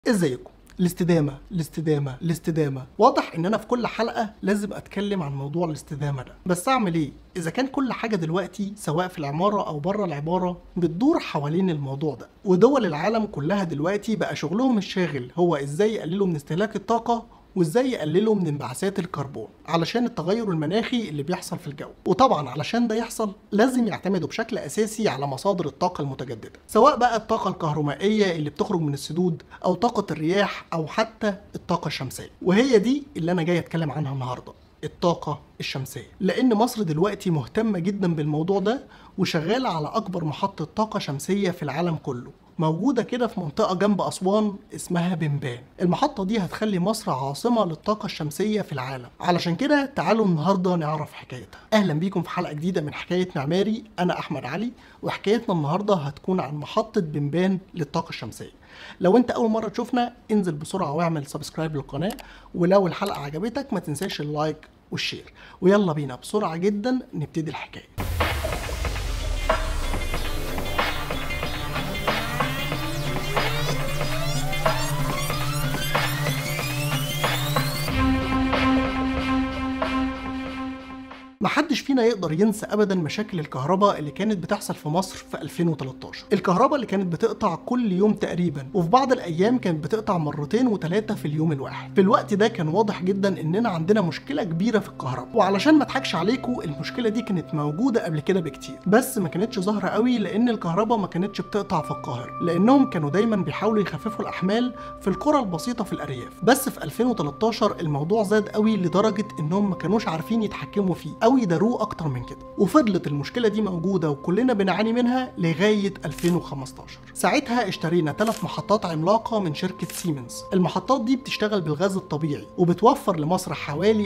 ازيكم الاستدامة الاستدامة الاستدامة واضح ان انا في كل حلقة لازم اتكلم عن موضوع الاستدامة ده بس اعمل ايه اذا كان كل حاجة دلوقتي سواء في العمارة او بره العمارة بتدور حوالين الموضوع ده ودول العالم كلها دلوقتي بقى شغلهم الشاغل هو ازاي يقللوا من استهلاك الطاقة وازاي يقللوا من انبعاثات الكربون علشان التغير المناخي اللي بيحصل في الجو وطبعا علشان ده يحصل لازم يعتمدوا بشكل اساسي على مصادر الطاقه المتجدده سواء بقى الطاقه الكهرومائيه اللي بتخرج من السدود او طاقه الرياح او حتى الطاقه الشمسيه وهي دي اللي انا جاي اتكلم عنها النهارده الطاقة الشمسية لأن مصر دلوقتي مهتمة جدا بالموضوع ده وشغالة على أكبر محطة طاقة شمسية في العالم كله موجودة كده في منطقة جنب أسوان اسمها بنبان المحطة دي هتخلي مصر عاصمة للطاقة الشمسية في العالم علشان كده تعالوا النهاردة نعرف حكايتها أهلا بيكم في حلقة جديدة من حكاية معماري أنا أحمد علي وحكايتنا النهاردة هتكون عن محطة بنبان للطاقة الشمسية لو انت اول مره تشوفنا انزل بسرعه واعمل سبسكرايب للقناه ولو الحلقه عجبتك ما تنساش اللايك والشير ويلا بينا بسرعه جدا نبتدي الحكايه محدش فينا يقدر ينسى ابدا مشاكل الكهرباء اللي كانت بتحصل في مصر في 2013 الكهرباء اللي كانت بتقطع كل يوم تقريبا وفي بعض الايام كانت بتقطع مرتين وثلاثه في اليوم الواحد في الوقت ده كان واضح جدا اننا عندنا مشكله كبيره في الكهرباء وعلشان ما اضحكش عليكم المشكله دي كانت موجوده قبل كده بكتير بس ما كانتش ظاهره قوي لان الكهرباء ما كانتش بتقطع في القاهره لانهم كانوا دايما بيحاولوا يخففوا الاحمال في القرى البسيطه في الارياف بس في 2013 الموضوع زاد قوي لدرجه انهم ما كانوش عارفين يتحكموا فيه او يداروه اكتر من كده وفضلت المشكله دي موجوده وكلنا بنعاني منها لغايه 2015 ساعتها اشترينا ثلاث محطات عملاقه من شركه سيمنز المحطات دي بتشتغل بالغاز الطبيعي وبتوفر لمصر حوالي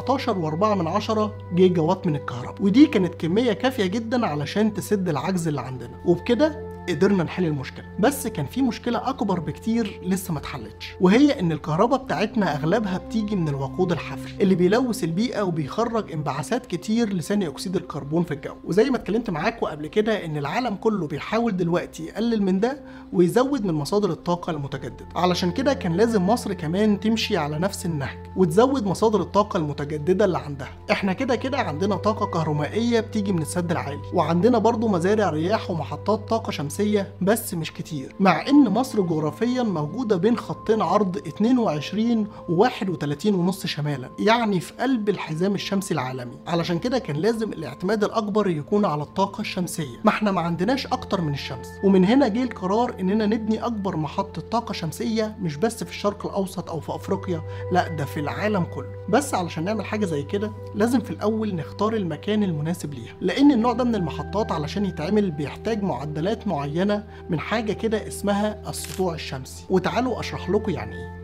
14.4 جيجا وات من الكهرباء ودي كانت كميه كافيه جدا علشان تسد العجز اللي عندنا وبكده قدرنا نحل المشكله بس كان في مشكله اكبر بكتير لسه ما اتحلتش وهي ان الكهرباء بتاعتنا اغلبها بتيجي من الوقود الحفري اللي بيلوث البيئه وبيخرج انبعاثات كتير لثاني اكسيد الكربون في الجو وزي ما اتكلمت معاكم قبل كده ان العالم كله بيحاول دلوقتي يقلل من ده ويزود من مصادر الطاقه المتجدده علشان كده كان لازم مصر كمان تمشي على نفس النهج وتزود مصادر الطاقه المتجدده اللي عندها احنا كده كده عندنا طاقه كهرومائيه بتيجي من السد العالي وعندنا برضو مزارع رياح ومحطات طاقه شمسيه شمسية بس مش كتير مع ان مصر جغرافيا موجودة بين خطين عرض 22 و 31 ونص شمالا يعني في قلب الحزام الشمسي العالمي علشان كده كان لازم الاعتماد الاكبر يكون على الطاقة الشمسية ما احنا ما عندناش اكتر من الشمس ومن هنا جه القرار اننا نبني اكبر محطة طاقة شمسية مش بس في الشرق الاوسط او في افريقيا لا ده في العالم كله بس علشان نعمل حاجة زي كده لازم في الاول نختار المكان المناسب ليها لان النوع ده من المحطات علشان يتعمل بيحتاج معدلات معينة معينة من حاجة كده اسمها السطوع الشمسي وتعالوا أشرح لكم يعني إيه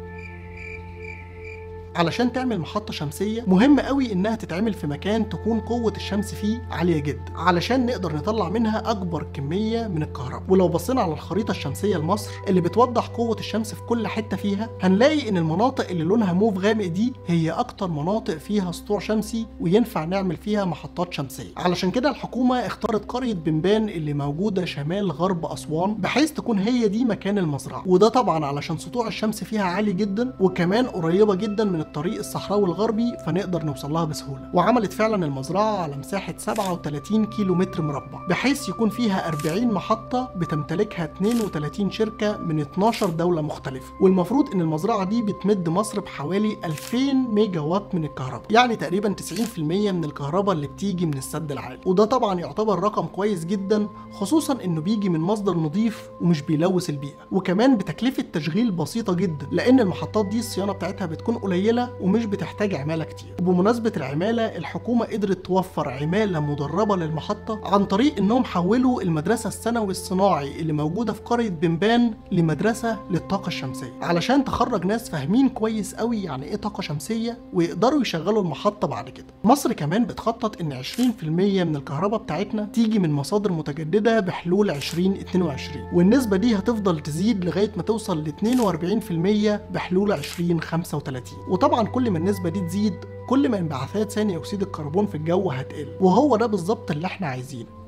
علشان تعمل محطة شمسية مهم قوي انها تتعمل في مكان تكون قوة الشمس فيه عالية جدا علشان نقدر نطلع منها اكبر كمية من الكهرباء ولو بصينا على الخريطة الشمسية لمصر اللي بتوضح قوة الشمس في كل حتة فيها هنلاقي ان المناطق اللي لونها موف غامق دي هي اكتر مناطق فيها سطوع شمسي وينفع نعمل فيها محطات شمسية علشان كده الحكومة اختارت قرية بنبان اللي موجودة شمال غرب اسوان بحيث تكون هي دي مكان المزرعة وده طبعا علشان سطوع الشمس فيها عالي جدا وكمان قريبة جدا من الطريق الصحراوي الغربي فنقدر نوصل لها بسهوله وعملت فعلا المزرعه على مساحه 37 كيلو متر مربع بحيث يكون فيها 40 محطه بتمتلكها 32 شركه من 12 دوله مختلفه والمفروض ان المزرعه دي بتمد مصر بحوالي 2000 ميجا وات من الكهرباء يعني تقريبا 90% من الكهرباء اللي بتيجي من السد العالي وده طبعا يعتبر رقم كويس جدا خصوصا انه بيجي من مصدر نظيف ومش بيلوث البيئه وكمان بتكلفه تشغيل بسيطه جدا لان المحطات دي الصيانه بتاعتها بتكون قليله ومش بتحتاج عماله كتير وبمناسبه العماله الحكومه قدرت توفر عماله مدربه للمحطه عن طريق انهم حولوا المدرسه الثانوي الصناعي اللي موجوده في قريه بنبان لمدرسه للطاقه الشمسيه علشان تخرج ناس فاهمين كويس قوي يعني ايه طاقه شمسيه ويقدروا يشغلوا المحطه بعد كده مصر كمان بتخطط ان 20% من الكهرباء بتاعتنا تيجي من مصادر متجدده بحلول 2022 والنسبه دي هتفضل تزيد لغايه ما توصل ل 42% بحلول 2035 وطبعا كل ما النسبة دي تزيد كل ما انبعاثات ثاني اكسيد الكربون في الجو هتقل وهو ده بالظبط اللي احنا عايزينه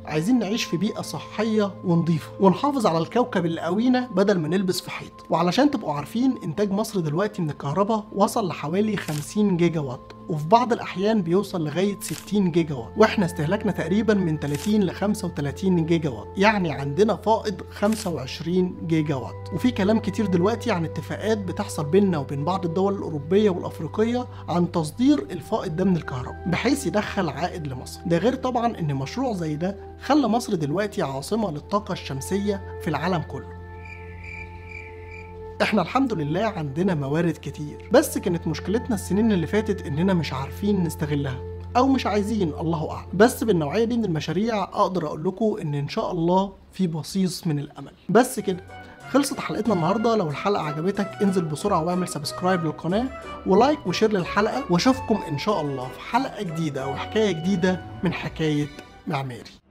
عايزين نعيش في بيئة صحية ونظيفة ونحافظ على الكوكب اللي قوينا بدل ما نلبس في حيط وعلشان تبقوا عارفين إنتاج مصر دلوقتي من الكهرباء وصل لحوالي 50 جيجا وات وفي بعض الأحيان بيوصل لغاية 60 جيجا وات وإحنا استهلاكنا تقريبا من 30 ل 35 جيجا وات يعني عندنا فائض 25 جيجا وات وفي كلام كتير دلوقتي عن اتفاقات بتحصل بيننا وبين بعض الدول الأوروبية والأفريقية عن تصدير الفائض ده من الكهرباء بحيث يدخل عائد لمصر ده غير طبعا إن مشروع زي ده خلى مصر دلوقتي عاصمة للطاقة الشمسية في العالم كله احنا الحمد لله عندنا موارد كتير بس كانت مشكلتنا السنين اللي فاتت اننا مش عارفين نستغلها او مش عايزين الله اعلم بس بالنوعيه دي من المشاريع اقدر اقول لكم ان ان شاء الله في بصيص من الامل بس كده خلصت حلقتنا النهارده لو الحلقه عجبتك انزل بسرعه واعمل سبسكرايب للقناه ولايك وشير للحلقه واشوفكم ان شاء الله في حلقه جديده وحكايه جديده من حكايه معماري